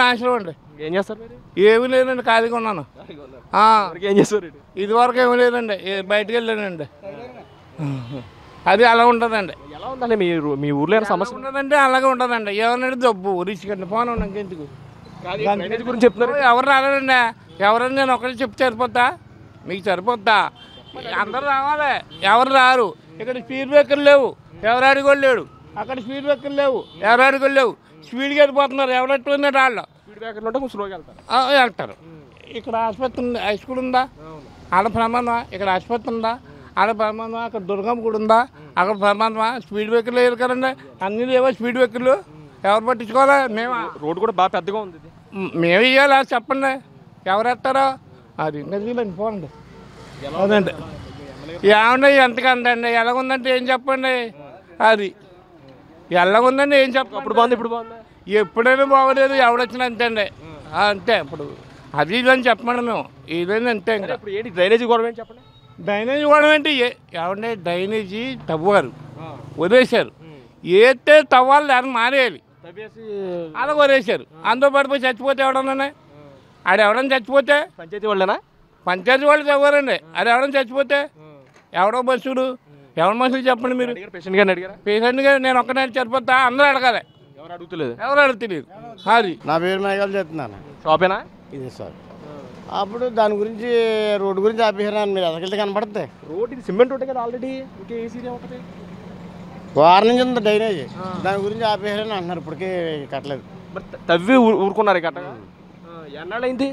నాశనం అండి ఏం చేస్తారు మీరు ఏమీ లేదండి ఖాళీగా ఉన్నాను ఆ, ఎవరికి ఏం చేస్తారు ఇటు? ఇదివరకు ఏమీ లేదండి ఏ- బయటికి వెళ్ళానండి అది అలా ఉంటుందండి ఎలా ఉందండి మీ ఊ- మీ ఊర్లో ఏమైనా సమస్య ఉంటుందంటే అలాగే ఉంటుందండి ఏమన్నా జబ్బు రిచికండి ఫోన్ ఉన్నాం ఎందుకు డ్రైనేజ్ గురించి చెప్తున్నారు ఎవరు రాలేదండి ఎవరైనా నేను ఒకరికి చెప్తే సరిపోద్దా మీకు సరిపోద్దా అందరు రావాలి ఎవరు రారు ఇక్కడ స్పీడ్ బ్రేకర్లు లేవు ఎవరు అడుగోలేడు అక్కడ స్పీడ్ బ్రేకర్లు లేవు ఎవరు అడుగోలేవు స్పీడ్గా వెళ్ళిపోతున్నారు ఎవరెట్టు ఉన్నారు వాళ్ళు స్పీడ్ బ్రేకర్లు ఉంటే కొంచెం స్లోగా వెళ్తారు ఆ, వెళ్తారు ఇక్కడ ఆసుపత్రి ఉంది హై స్కూల్ ఉందా ఆడ ప్రమాదమా ఇక్కడ ఆసుపత్రి ఉందా ఆడ ప్రమాదమా అక్కడ దుర్గమ్మ గుడి ఉందా అక్కడ ప్రమాదమా స్పీడ్ బ్రేకర్లు లేరు కదండి అన్నీ లేవా స్పీడ్ బ్రేకర్లు ఎవరు పట్టించుకోవాలా మేము రోడ్ కూడా బాగా పెద్దగా ఉంది ఇది మేము ఇవ్వాలా చెప్పండి ఎవరు ఎత్తారో అది నదిలండి పోండి అవునండి ఏమండి ఎంతకందండి ఎలాగుందంటే ఏం చెప్పండి అది ఎలాగుందండి ఏం చెప్పండి అప్పుడు బాగుంది ఇప్పుడు బాగుంది ఎప్పుడైనా బాగోలేదు ఎవడొచ్చినా అంతే అండి ఆ, అంతే ఇప్పుడు అది ఇది అని చెప్పండి మేము ఇదని అంతే ఇంకా ఇప్పుడు ఏంటి డ్రైనేజీ గొడవ ఏంటి చెప్పండి డ్రైనేజీ కూడా ఏంటి ఏ- ఏమంటే డ్రైనేజీ తవ్వారు వదిలేశారు ఏతే తవ్వాలి దాన్ని మానేయాలి తవ్వేసి అలా వదిలేశారు అందులో పడిపోయి చచ్చిపోతే ఎవడన్నా ఆడ ఎవడన్నా చచ్చిపోతే పంచాయతీ వాళ్ళేనా పంచాయతీ వాళ్ళు తవ్వారండి అది ఎవడన్నా చచ్చిపోతే ఎవడో బస్సుడు ఎవరి మనుషులు చెప్పండి మీరు అడిగారు పేషెంట్ గారిని అడిగారా పేషెంట్గా నేను ఒక్కనే చనిపోతా అందరూ అడగాలి ఎవరు అడుగుతలేదు ఎవరు అడుగుతలేదు అది నా పేరు నాయకులు చెప్తున్నాను షాపేనా ఇదే సార్ అప్పుడు దాని గురించి రోడ్డు గురించి ఆపేసాను మీరు ఎదకెళ్తే కనపడుతుంది రోడ్ ఇది సిమెంట్ రోడ్ కదా ఆల్రెడీ ఇంకా ఏ సీరియా ఒకటి వారం నుంచి ఉంది డ్రైనేజ్ దాని గురించి ఆపేసారని అంటున్నారు ఇప్పటికీ కట్టలేదు మరి త- తవ్వి ఊరు- ఊరుకున్నారు కట్టగా ఎన్నాళ్ళు అయింది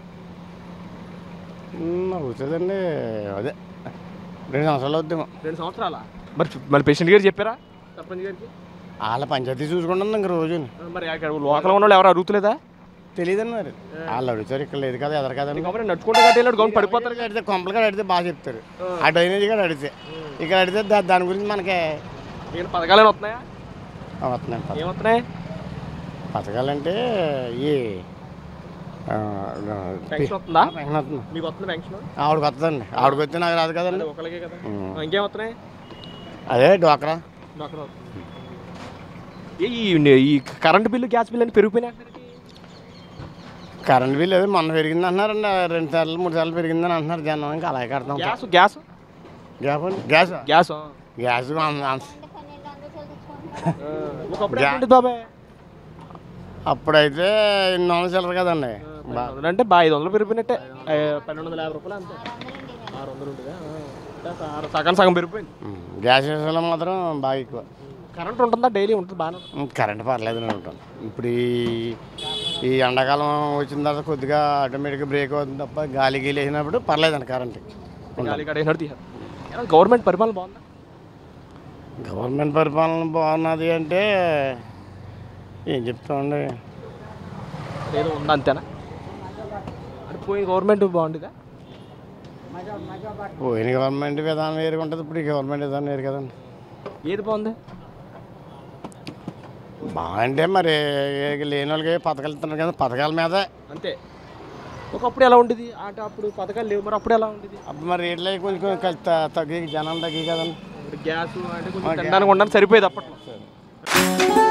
ఉమ్, అవుతుందండి అదే రెండు సంవత్సరాలు అవుద్దేమో రెండు సంవత్సరాల మరి చు- మళ్ళీ పేషెంట్ గారు చెప్పారా సర్పంచ్ గారికి వాళ్ళ పంచాయతీ చూసుకుంటుంది ఇంక రోజు ఆ, మరి అక్కడ లోకల్ ఉన్న వాళ్ళు ఎవరు అడుగుతలేదా తెలియదండి మరి వాళ్ళు అడుగుతారు ఇక్కడ లేదు కదా ఎదరు కదండి కాబట్టి నడుచుకుంటూ కట్టేలాడు గౌన్ పడిపోతారు ఇక్కడ అడిగితే కొంపలు కాడ అడిగితే బాగా చెప్తారు ఆ డ్రైనేజ్ కూడా అడిగితే ఇక్కడ అడిగితే దా- దాని గురించి మనకి ఏమైనా పథకాలు వస్తున్నాయా వస్తున్నాయి పథ- ఏమవుతున్నాయి పథకాలంటే ఈ ఆ, పెన్షన్ వస్తుందా పెన్షన్ వస్తుంది మీకు వస్తుంది పెన్షన్ ఆవిడకి వస్తుందండి ఆవిడకి వస్తే నాకు రాదు కదండి ఒకరికే కదా ఉమ్. ఆ, ఇంకేం వస్తున్నాయి అదే డ్వాక్రా డాక్టర్ ఏ ఈ ఈ కరెంట్ బిల్లు గ్యాస్ బిల్లు అని పెరిగిపోయినాయి అంటున్నారు ఏంటి? కరెంట్ బిల్ ఏదో మొన్న పెరిగింది అంటున్నారండి రెండు సార్లు మూడు సార్లు పెరిగిందని అంటున్నారు జనం ఇంకా అలాగే కడతాం గ్యాస్ గ్యాస్ గ్యాస్ అండి గ్యాస్ గ్యాస్ గ్యాస్ అం- అం- ఒకప్పుడు గ్యా- ఎంత ఉండేది బాబాయ్ అప్పుడైతే ఎన్ని వందలు చిల్లరు కదండి బా- అంటే బాగా ఐదు వందలు పెరిగిపోయినట్టే ఆ, పన్నెండు వందల యాభై రూపాయలు అంతే ఆరు వందలు ఉంటుందా ఆ. ఆరు- సగం సగం పెరిగిపోయింది ఉమ్, గ్యాస్ విషయంలో మాత్రం బాగా ఎక్కువ కరెంట్ ఉంటుందా డైలీ ఉంటుంది బాగానే ఉంటుంది. ఉమ్, కరెంట్ పర్లేదు నేను ఉంటాను ఇప్పుడు ఈ ఈ ఎండాకాలం వచ్చిన తర్వాత కొద్దిగా ఆటోమేటిక్గా బ్రేక్ అవుతుంది తప్ప గాలి గీలి వేసినప్పుడు పర్లేదండి కరెంట్ గాలి కడేసినట్టు తీయాలి ఎలా గవర్నమెంట్ పరిపాలన బాగుందా గవర్నమెంట్ పరిపాలన బాగున్నది అంటే ఏం చెప్తామండి ఏదో ఉందా అంతేనా అంటే పోయిన గవర్నమెంట్ బాగుంటుందా పోయిన గవర్నమెంట్ విధానం వేరుగా ఉంటుంది ఇప్పుడు ఈ గవర్నమెంట్ విధానం వేరు కదండి ఏది బాగుంది బాగుంటే మరి ఏ- లేని వాళ్ళకి పథకాలు ఇస్తున్నారు కదా పథకాల మీద అంతే ఒకప్పుడు ఎలా ఉండేది అంటే అప్పుడు పథకాలు లేవు మరి అప్పుడు ఎలా ఉండేది అప్పుడు మరి రేట్లు అవి కొంచెం కొంచెం త- తగ్గి జనాలు తగ్గి కదండి ఇప్పుడు గ్యాస్ అంటే కొంచెం తినడానికి ఉండడానికి సరిపోయేది అప్పట్లో